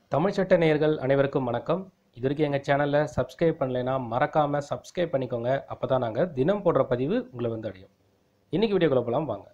தமிழ் சட்ட நேயர்கள் அனைவருக்கும் வணக்கம் இது வரைக்கும் எங்கள் சேனலில் சப்ஸ்கிரைப் பண்ணலைன்னா மறக்காமல் சப்ஸ்கிரைப் பண்ணிக்கோங்க அப்போ தான் நாங்கள் தினம் போடுற பதிவு உங்களை வந்து அடையும் இன்றைக்கி வீடியோக்குள்ள போகலாம் வாங்க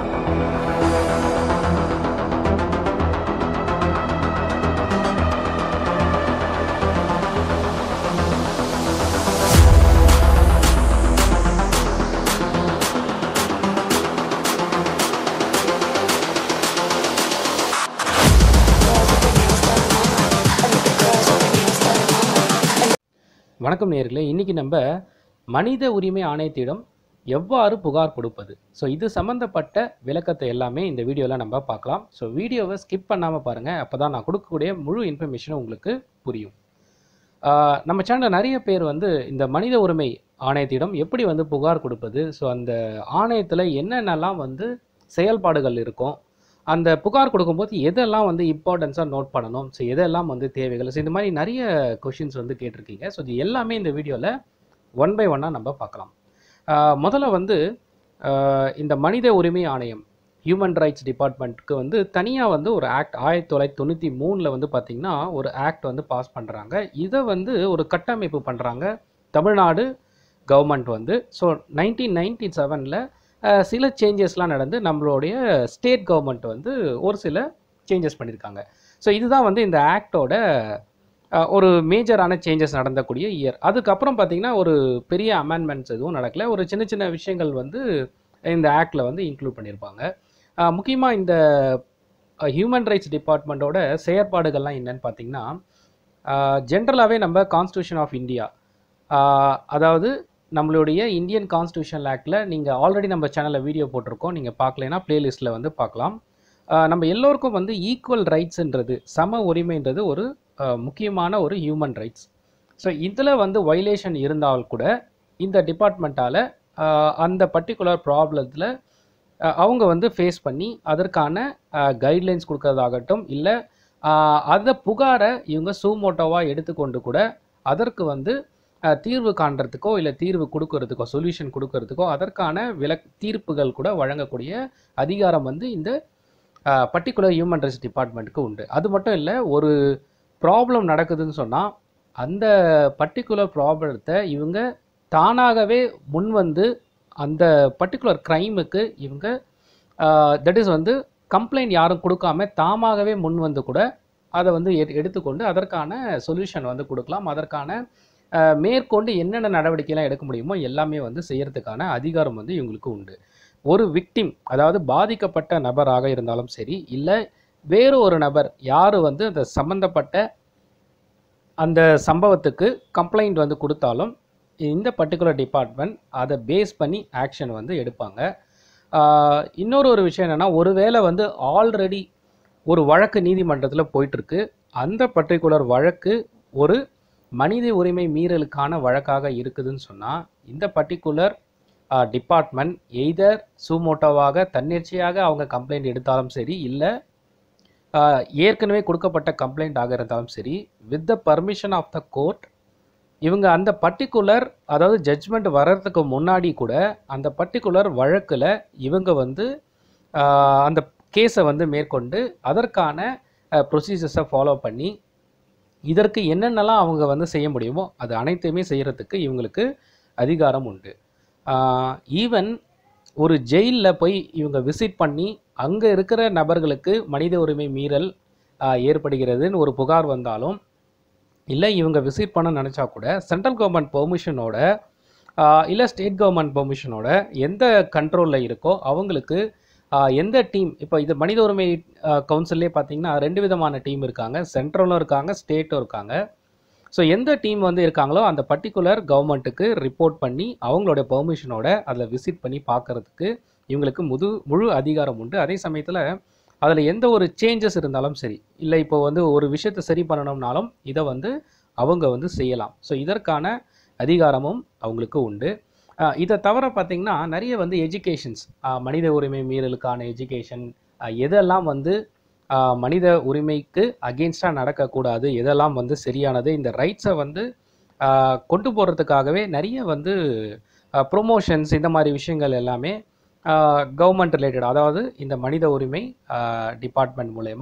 வணக்கம் நேயர்களே இன்றைக்கி நம்ம மனித உரிமை ஆணையத்திடம் எவ்வாறு புகார் கொடுப்பது ஸோ இது சம்மந்தப்பட்ட விளக்கத்தை எல்லாமே இந்த வீடியோவில் நம்ம பார்க்கலாம் ஸோ வீடியோவை ஸ்கிப் பண்ணாமல் பாருங்கள் அப்போ தான் நான் கொடுக்கக்கூடிய முழு இன்ஃபர்மேஷனும் உங்களுக்கு புரியும் ஆஹ் நம்ம சேனலில் நிறைய பேர் வந்து இந்த மனித உரிமை ஆணையத்திடம் எப்படி வந்து புகார் கொடுப்பது ஸோ அந்த ஆணையத்தில் என்னென்னலாம் வந்து செயல்பாடுகள் இருக்கும் அந்த புகார் கொடுக்கும்போது எதெல்லாம் வந்து இம்பார்ட்டன்ஸாக நோட் பண்ணணும் ஸோ எதெல்லாம் வந்து தேவைகள் ஸோ இந்த மாதிரி நிறைய கொஷின்ஸ் வந்து கேட்டிருக்கீங்க ஸோ இது எல்லாமே இந்த வீடியோவில் ஒன் பை ஒன்னாக நம்ம பார்க்கலாம் ஆஹ் முதல்ல வந்து ஆஹ் இந்த மனித உரிமை ஆணையம் ஹியூமன் ரைட்ஸ் டிபார்ட்மெண்ட்டுக்கு வந்து தனியாக வந்து ஒரு ஆக்ட் ஆயிரத்தி தொள்ளாயிரத்தி தொண்ணூற்றி மூணில் வந்து பார்த்திங்கன்னா ஒரு ஆக்ட் வந்து பாஸ் பண்ணுறாங்க இதை வந்து ஒரு கட்டமைப்பு பண்ணுறாங்க தமிழ்நாடு கவர்மெண்ட் வந்து ஸோ நைன்டீன் நைன்டி செவனில் சில சேஞ்சஸ்லாம் நடந்து நம்மளுடைய ஸ்டேட் கவர்மெண்ட் வந்து ஒரு சில சேஞ்சஸ் பண்ணியிருக்காங்க ஸோ இதுதான் வந்து இந்த ஆக்டோட ஒரு மேஜரான சேஞ்சஸ் நடந்தக்கூடிய இயர் அதுக்கப்புறம் பார்த்திங்கன்னா ஒரு பெரிய அமெண்ட்மெண்ட்ஸ் எதுவும் நடக்கல ஒரு சின்ன சின்ன விஷயங்கள் வந்து இந்த ஆக்டில் வந்து இன்க்ளூட் பண்ணியிருப்பாங்க முக்கியமாக இந்த ஹியூமன் ரைட்ஸ் டிபார்ட்மெண்ட்டோட செயற்பாடுகள்லாம் என்னன்னு பார்த்தீங்கன்னா ஜென்ரலாகவே நம்ம கான்ஸ்டியூஷன் ஆஃப் இந்தியா அதாவது நம்மளுடைய இந்தியன் கான்ஸ்டியூஷன் ஆக்டில் நீங்கள் ஆல்ரெடி நம்ம சேனலில் வீடியோ போட்டிருக்கோம் நீங்கள் பார்க்கலைன்னா ப்ளேலிஸ்ட்டில் வந்து பார்க்கலாம் ஆஹ் நம்ம எல்லோருக்கும் வந்து ஈக்குவல் ரைட்ஸ்ன்றது சம உரிமைன்றது ஒரு ஆஹ் முக்கியமான ஒரு ஹியூமன் ரைட்ஸ் ஸோ இதில் வந்து வைலேஷன் இருந்தால் கூட இந்த டிபார்ட்மெண்ட்டால் அந்த பர்டிகுலர் ப்ராப்ளத்தில் அவங்க வந்து ஃபேஸ் பண்ணி அதற்கான கைட்லைன்ஸ் கொடுக்கறதாகட்டும் இல்லை அதை புகாரை இவங்க சூமோட்டோவாக எடுத்துக்கொண்டு கூட அதற்கு வந்து அஹ், தீர்வு காண்றதுக்கோ இல்லை தீர்வு கொடுக்கறதுக்கோ சொல்யூஷன் கொடுக்கறதுக்கோ அதற்கான விலக் தீர்ப்புகள் கூட வழங்கக்கூடிய அதிகாரம் வந்து இந்த பர்டிகுலர் ஹியூமன் ரைட்ஸ் டிபார்ட்மெண்ட்டுக்கு உண்டு அது மட்டும் இல்லை ஒரு ப்ராப்ளம் நடக்குதுன்னு சொன்னால் அந்த பர்டிகுலர் ப்ராப்ளத்தை இவங்க தானாகவே முன் வந்து அந்த பர்டிகுலர் க்ரைமுக்கு இவங்க தட் இஸ் வந்து கம்ப்ளைண்ட் யாரும் கொடுக்காம தாமாகவே முன் வந்து கூட அதை வந்து எடு- எடுத்துக்கொண்டு அதற்கான சொல்யூஷன் வந்து கொடுக்கலாம் அதற்கான அஹ், மேற்கொண்டு என்னென்ன நடவடிக்கைலாம் எடுக்க முடியுமோ எல்லாமே வந்து செய்யறதுக்கான அதிகாரம் வந்து இவங்களுக்கு உண்டு ஒரு விக்டிம் அதாவது பாதிக்கப்பட்ட நபராக இருந்தாலும் சரி இல்லை வேறு ஒரு நபர் யார் வந்து அந்த சம்பந்தப்பட்ட அந்த சம்பவத்துக்கு கம்ப்ளைண்ட் வந்து கொடுத்தாலும் இந்த பர்டிகுலர் டிபார்ட்மெண்ட் அதை பேஸ் பண்ணி ஆக்ஷன் வந்து எடுப்பாங்க ஆஹ் இன்னொரு ஒரு விஷயம் என்னென்னா ஒருவேளை வந்து ஆல்ரெடி ஒரு வழக்கு நீதிமன்றத்தில் போயிட்டுருக்கு அந்த பர்டிகுலர் வழக்கு ஒரு மனித உரிமை மீறலுக்கான வழக்காக இருக்குதுன்னு சொன்னால் இந்த பர்டிகுலர் டிபார்ட்மெண்ட் எய்தர் சூமோட்டோவாக தன்னிச்சையாக அவங்க கம்ப்ளைண்ட் எடுத்தாலும் சரி இல்லை ஆஹ் ஏற்கனவே கொடுக்கப்பட்ட கம்ப்ளைண்ட் ஆக இருந்தாலும் சரி with the permission of the court இவங்க அந்த பர்டிகுலர் அதாவது ஜட்ஜ்மெண்ட் வர்றதுக்கு முன்னாடி கூட அந்த பர்டிகுலர் வழக்கில் இவங்க வந்து ஆஹ் அந்த கேஸை வந்து மேற்கொண்டு அதற்கான ப்ரொசீஜர்ஸை ஃபாலோ பண்ணி இதற்கு என்னென்னலாம் அவங்க வந்து செய்ய முடியுமோ அது அனைத்தையுமே செய்கிறதுக்கு இவங்களுக்கு அதிகாரம் உண்டு ஈவன் ஒரு ஜெயிலில் போய் இவங்க விசிட் பண்ணி அங்கே இருக்கிற நபர்களுக்கு மனித உரிமை மீறல் ஆஹ் ஏற்படுகிறதுன்னு ஒரு புகார் வந்தாலும் இல்லை இவங்க விசிட் பண்ண நினச்சா கூட சென்ட்ரல் கவர்மெண்ட் பெர்மிஷனோட இல்லை ஸ்டேட் கவர்மெண்ட் பெர்மிஷனோட எந்த கண்ட்ரோலில் இருக்கோ அவங்களுக்கு ஆஹ் எந்த டீம் இப்போ இது மனித உரிமை கவுன்சிலே பார்த்தீங்கன்னா ரெண்டு விதமான டீம் இருக்காங்க சென்ட்ரலும் இருக்காங்க ஸ்டேட்டும் இருக்காங்க ஸோ எந்த டீம் வந்து இருக்காங்களோ அந்த பர்டிகுலர் கவர்மெண்ட்டுக்கு ரிப்போர்ட் பண்ணி அவங்களோட பெர்மிஷனோட அதில் விசிட் பண்ணி பார்க்கறதுக்கு இவங்களுக்கு முது முழு அதிகாரம் உண்டு அதே சமயத்தில் அதில் எந்த ஒரு சேஞ்சஸ் இருந்தாலும் சரி இல்லை இப்போ வந்து ஒரு விஷயத்தை சரி பண்ணணும்னாலும் இதை வந்து அவங்க வந்து செய்யலாம் ஸோ இதற்கான அதிகாரமும் அவங்களுக்கு உண்டு ஆஹ் இதை தவிர பார்த்திங்கன்னா நிறைய வந்து எஜுகேஷன்ஸ் மனித உரிமை மீறலுக்கான எஜுகேஷன் எதெல்லாம் வந்து ஆஹ் மனித உரிமைக்கு அகெயின்ஸ்டாக நடக்கக்கூடாது எதெல்லாம் வந்து சரியானது இந்த ரைட்ஸை வந்து ஆஹ் கொண்டு போகிறதுக்காகவே நிறைய வந்து ப்ரொமோஷன்ஸ் இந்த மாதிரி விஷயங்கள் எல்லாமே கவர்மெண்ட் ரிலேட்டட் அதாவது இந்த மனித உரிமை டிபார்ட்மெண்ட் மூலயமா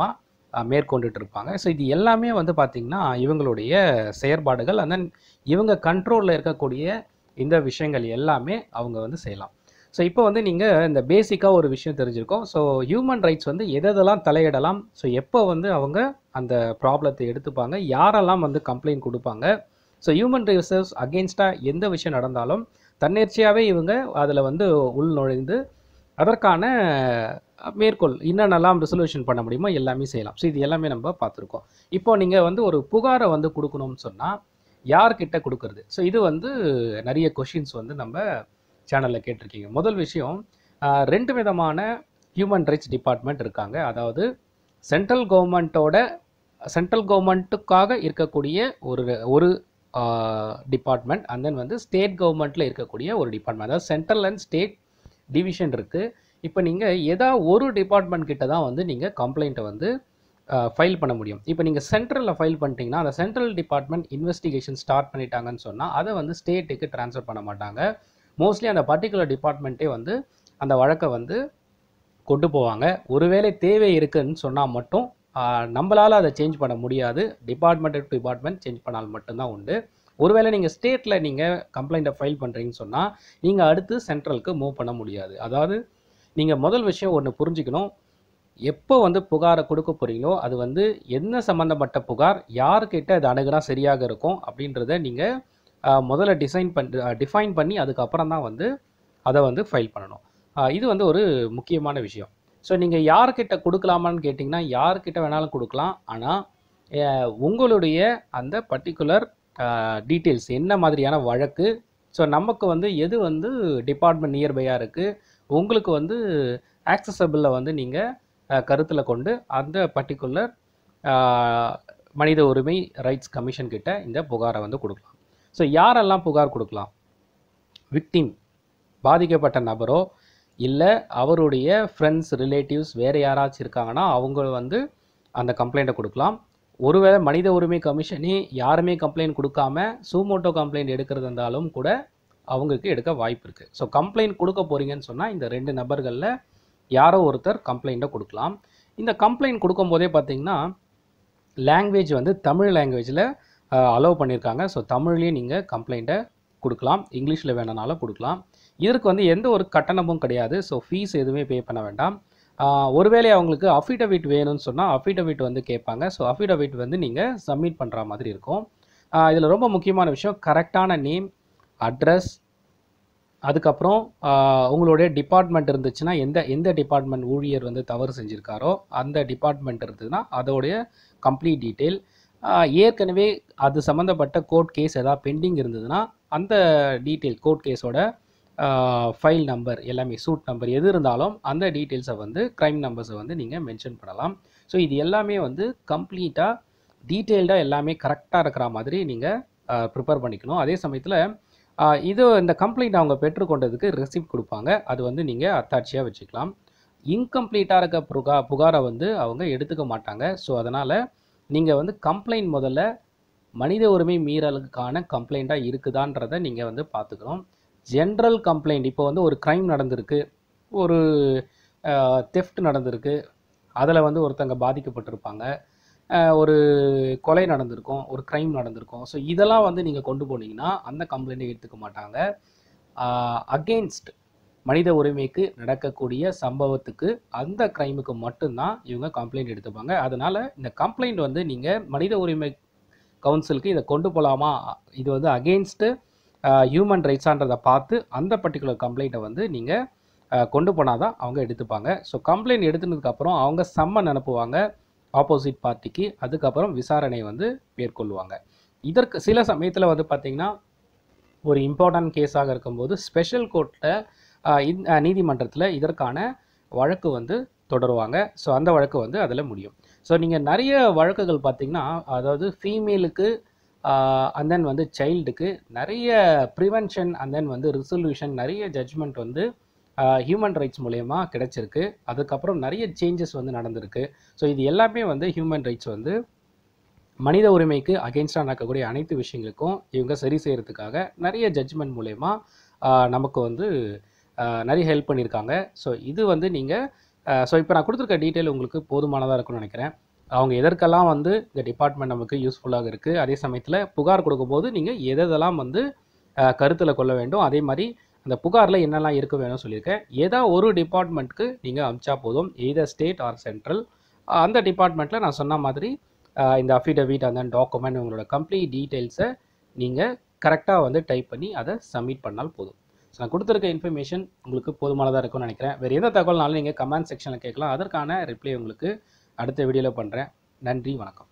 அஹ், மேற்கொண்டுட்டு இருப்பாங்க ஸோ இது எல்லாமே வந்து பார்த்திங்கன்னா இவங்களுடைய செயற்பாடுகள் and then இவங்க கண்ட்ரோலில் இருக்கக்கூடிய இந்த விஷயங்கள் எல்லாமே அவங்க வந்து செய்யலாம் ஸோ இப்போ வந்து நீங்கள் இந்த பேசிக்காக ஒரு விஷயம் தெரிஞ்சிருக்கோம் ஸோ ஹியூமன் ரைட்ஸ் வந்து எதெல்லாம் தலையிடலாம் ஸோ எப்போ வந்து அவங்க அந்த ப்ராப்ளத்தை எடுத்துப்பாங்க யாரெல்லாம் வந்து கம்ப்ளைண்ட் கொடுப்பாங்க ஸோ ஹியூமன் ரிசர்வ்ஸ் அகெயின்ஸ்டாக எந்த விஷயம் நடந்தாலும் தன்னெர்ச்சியாகவே இவங்க அதில் வந்து உள் நுழைந்து அதற்கான அஹ், மேற்கோள் என்னென்னலாம் ரெசல்யூஷன் பண்ண முடியுமோ எல்லாமே செய்யலாம் ஸோ இது எல்லாமே நம்ம பார்த்துருக்கோம் இப்போ நீங்கள் வந்து ஒரு புகாரை வந்து கொடுக்கணும்னு சொன்னால் யார்கிட்ட கொடுக்கறது ஸோ இது வந்து நிறைய கொஷின்ஸ் வந்து நம்ம சேனலில் கேட்டிருக்கீங்க முதல் விஷயம் அஹ், ரெண்டு விதமான ஹியூமன் ரைட்ஸ் டிபார்ட்மெண்ட் இருக்காங்க அதாவது சென்ட்ரல் கவர்மெண்ட்டோட சென்ட்ரல் கவர்மெண்ட்டுக்காக இருக்கக்கூடிய ஒரு ஒரு டிபார்ட்மெண்ட் அண்ட் தென் வந்து ஸ்டேட் கவர்மெண்ட்டில் இருக்கக்கூடிய ஒரு டிபார்ட்மெண்ட் அதாவது சென்ட்ரல் அண்ட் ஸ்டேட் டிவிஷன் இருக்குது இப்போ நீங்கள் ஏதா ஒரு டிபார்ட்மெண்ட் கிட்ட தான் வந்து நீங்கள் கம்ப்ளைண்ட்டை வந்து ஃபைல் பண்ண முடியும் இப்போ நீங்கள் சென்ட்ரலில் ஃபைல் பண்ணிட்டீங்கன்னா அந்த சென்ட்ரல் டிபார்ட்மெண்ட் இன்வெஸ்டிகேஷன் ஸ்டார்ட் பண்ணிட்டாங்கன்னு சொன்னால் அதை வந்து ஸ்டேட்டுக்கு ட்ரான்ஸ்ஃபர் பண்ண மாட்டாங்க மோஸ்ட்லி அந்த பர்டிகுலர் டிபார்ட்மெண்ட்டே வந்து அந்த வழக்கை வந்து கொண்டு போவாங்க ஒருவேளை தேவை இருக்குன்னு சொன்னால் மட்டும் நம்மளால் அதை சேஞ்ச் பண்ண முடியாது டிபார்ட்மெண்ட் டு டிபார்ட்மெண்ட் சேஞ்ச் பண்ணால் மட்டும்தான் உண்டு ஒருவேளை நீங்கள் ஸ்டேட்டில் நீங்கள் கம்ப்ளைண்ட்டை ஃபைல் பண்ணுறீங்கன்னு சொன்னால் நீங்கள் அடுத்து சென்ட்ரலுக்கு மூவ் பண்ண முடியாது அதாவது நீங்கள் முதல் விஷயம் ஒன்று புரிஞ்சுக்கணும் எப்போ வந்து புகாரை கொடுக்க போகிறீங்களோ அது வந்து என்ன சம்மந்தப்பட்ட புகார் யார்கிட்ட அது அணுகுனா சரியாக இருக்கும் அப்படின்றத நீங்கள் முதல்ல டிசைன் பண்ணி டிஃபைன் பண்ணி அதுக்கப்புறம் தான் வந்து அதை வந்து ஃபைல் பண்ணணும் ஆஹ் இது வந்து ஒரு முக்கியமான விஷயம் ஸோ நீங்கள் யார்கிட்ட கொடுக்கலாமான்னு கேட்டிங்கன்னா யார்கிட்ட வேணாலும் கொடுக்கலாம் ஆனால் உங்களுடைய அந்த பர்டிகுலர் டீட்டெயில்ஸ் என்ன மாதிரியான வழக்கு ஸோ நமக்கு வந்து எது வந்து டிபார்ட்மெண்ட் நியர்பையாக இருக்குது உங்களுக்கு வந்து ஆக்சசபிளில் வந்து நீங்கள் கருத்தில் கொண்டு அந்த பர்டிகுலர் மனித உரிமை ரைட்ஸ் கமிஷன் கிட்ட இந்த புகாரை வந்து கொடுக்கலாம் ஸோ யாரெல்லாம் புகார் கொடுக்கலாம் விக்டிம் பாதிக்கப்பட்ட நபரோ இல்லை அவருடைய ஃப்ரெண்ட்ஸ் ரிலேட்டிவ்ஸ் வேறு யாராச்சும் இருக்காங்கன்னா அவங்க வந்து அந்த கம்ப்ளைண்ட்டை கொடுக்கலாம் ஒருவேளை மனித உரிமை கமிஷனே யாருமே கம்ப்ளைண்ட் கொடுக்காம சூமோட்டோ கம்ப்ளைண்ட் எடுக்கிறது இருந்தாலும் கூட அவங்களுக்கு எடுக்க வாய்ப்பு இருக்குது ஸோ கம்ப்ளைண்ட் கொடுக்க போகிறீங்கன்னு சொன்னால் இந்த ரெண்டு நபர்களில் யாரோ ஒருத்தர் கம்ப்ளைண்ட்டை கொடுக்கலாம் இந்த கம்ப்ளைண்ட் கொடுக்கும்போதே பார்த்தீங்கன்னா லாங்குவேஜ் வந்து தமிழ் லாங்குவேஜில் அலோவ் பண்ணியிருக்காங்க ஸோ தமிழ்லேயே நீங்கள் கம்ப்ளைண்ட்டை கொடுக்கலாம் இங்கிலீஷில் வேணுனாலும் கொடுக்கலாம் இதற்கு வந்து எந்த ஒரு கட்டணமும் கிடையாது ஸோ ஃபீஸ் எதுவுமே பே பண்ண வேண்டாம் ஆஹ் ஒருவேளை அவங்களுக்கு அஃபிடவிட் வேணும்னு சொன்னால் அஃபிடவிட் வந்து கேட்பாங்க ஸோ அஃபிடவிட் வந்து நீங்கள் சப்மிட் பண்ணுற மாதிரி இருக்கும் இதில் ரொம்ப முக்கியமான விஷயம் கரெக்டான நேம் அட்ரஸ் அதுக்கப்புறம் ஆஹ் உங்களுடைய டிபார்ட்மெண்ட் இருந்துச்சுன்னா எந்த எந்த டிபார்ட்மெண்ட் ஊழியர் வந்து தவறு செஞ்சுருக்காரோ அந்த டிபார்ட்மெண்ட் இருந்ததுன்னா அதோடைய கம்ப்ளீட் டீட்டெயில் ஏற்கனவே அது சம்மந்தப்பட்ட கோர்ட் கேஸ் ஏதாவது பெண்டிங் இருந்ததுன்னா அந்த டீட்டெயில் கோர்ட் கேஸோட ஃபைல் நம்பர் எல்லாமே சூட் நம்பர் எது இருந்தாலும் அந்த டீட்டெயில்ஸை வந்து க்ரைம் நம்பர்ஸை வந்து நீங்கள் மென்ஷன் பண்ணலாம் ஸோ இது எல்லாமே வந்து கம்ப்ளீட்டாக டீட்டெயில்டாக எல்லாமே கரெக்டாக இருக்கிற மாதிரி நீங்கள் ப்ரிப்பேர் பண்ணிக்கணும் அதே சமயத்தில் இது இந்த கம்ப்ளைண்ட் அவங்க பெற்றுக்கொண்டதுக்கு ரெசிப்ட் கொடுப்பாங்க அது வந்து நீங்கள் அத்தாட்சியாக வச்சுக்கலாம் இன்கம்ப்ளீட்டாக இருக்க புகா புகாரை வந்து அவங்க எடுத்துக்க மாட்டாங்க ஸோ அதனால் நீங்கள் வந்து கம்ப்ளைண்ட் முதல்ல மனித உரிமை மீறலுக்கான கம்ப்ளைண்ட்டாக இருக்குதான்றதை நீங்கள் வந்து பார்த்துக்கணும் ஜென்ரல் கம்ப்ளைண்ட் இப்போ வந்து ஒரு க்ரைம் நடந்திருக்கு ஒரு தெஃப்ட் நடந்திருக்கு அதில் வந்து ஒருத்தங்க பாதிக்கப்பட்டிருப்பாங்க அஹ் ஒரு கொலை நடந்திருக்கும் ஒரு க்ரைம் நடந்திருக்கும் ஸோ இதெல்லாம் வந்து நீங்கள் கொண்டு போனீங்கன்னா அந்த கம்ப்ளைண்ட்டை எடுத்துக்க மாட்டாங்க அகெயின்ஸ்ட் மனித உரிமைக்கு நடக்கக்கூடிய சம்பவத்துக்கு அந்த க்ரைமுக்கு மட்டும்தான் இவங்க கம்ப்ளைண்ட் எடுத்துப்பாங்க அதனால் இந்த கம்ப்ளைண்ட் வந்து நீங்கள் மனித உரிமை கவுன்சிலுக்கு இதை கொண்டு போகலாமா இது வந்து அகெயின்ஸ்ட்டு ஹியூமன் ரைட்ஸான்றதை பார்த்து அந்த பர்டிகுலர் கம்ப்ளைண்ட்டை வந்து நீங்கள் கொண்டு போனால் தான் அவங்க எடுத்துப்பாங்க ஸோ கம்ப்ளைண்ட் எடுத்துனதுக்கப்புறம் அவங்க சம்மன் அனுப்புவாங்க ஆப்போசிட் பார்ட்டிக்கு அதுக்கப்புறம் விசாரணை வந்து மேற்கொள்வாங்க இதற்கு சில சமயத்தில் வந்து பார்த்திங்கன்னா ஒரு இம்பார்ட்டன்ட் கேஸாக இருக்கும்போது ஸ்பெஷல் கோர்ட்டில் நீதிமன்றத்தில் இதற்கான வழக்கு வந்து தொடருவாங்க ஸோ அந்த வழக்கு வந்து அதில் முடியும் ஸோ நீங்கள் நிறைய வழக்குகள் பார்த்தீங்கன்னா அதாவது ஃபீமேலுக்கு அண்ட் தென் வந்து சைல்டுக்கு நிறைய ப்ரிவென்ஷன் அண்ட் தென் வந்து ரிசல்யூஷன் நிறைய ஜட்ஜ்மெண்ட் வந்து ஹியூமன் ரைட்ஸ் மூலயமா கிடைச்சிருக்கு அதுக்கப்புறம் நிறைய சேஞ்சஸ் வந்து நடந்திருக்கு ஸோ இது எல்லாமே வந்து ஹியூமன் ரைட்ஸ் வந்து மனித உரிமைக்கு அகெயின்ஸ்டாக நடக்கக்கூடிய அனைத்து விஷயங்களுக்கும் இவங்க சரி செய்கிறதுக்காக நிறைய ஜட்ஜ்மெண்ட் மூலயமா நமக்கு வந்து ஆஹ் நிறைய ஹெல்ப் பண்ணியிருக்காங்க ஸோ இது வந்து நீங்கள் ஸோ இப்போ நான் கொடுத்துருக்க டீட்டெயில் உங்களுக்கு போதுமானதாக இருக்கும்னு நினைக்கிறேன் அவங்க எதற்கெல்லாம் வந்து இந்த டிபார்ட்மெண்ட் நமக்கு யூஸ்ஃபுல்லாக இருக்குது அதே சமயத்தில் புகார் கொடுக்கும்போது நீங்கள் எதெல்லாம் வந்து கருத்தில் கொள்ள வேண்டும் அதே மாதிரி அந்த புகாரில் என்னெல்லாம் இருக்க வேணும்னு சொல்லியிருக்கேன் ஏதா ஒரு டிபார்ட்மெண்ட்க்கு நீங்கள் அமிச்சா போதும் எய்தர் ஸ்டேட் ஆர் சென்ட்ரல் அந்த டிபார்ட்மெண்ட்டில் நான் சொன்ன மாதிரி அஹ், இந்த அஃபிடவிட் அந்த டாக்குமெண்ட் உங்களோட கம்ப்ளீட் டீட்டெயில்ஸை நீங்கள் கரெக்டாக வந்து டைப் பண்ணி அதை சப்மிட் பண்ணால் போதும் ஸோ நான் கொடுத்துருக்க இன்ஃபர்மேஷன் உங்களுக்கு போதுமானதாக இருக்கும்னு நினைக்கிறேன் வேறு எந்த தகவல்னாலும் நீங்கள் கமெண்ட் செக்ஷனில் கேட்கலாம் அதற்கான ரிப்ளை உங்களுக்கு அடுத்த வீடியோவில் பண்ணுறேன் நன்றி வணக்கம்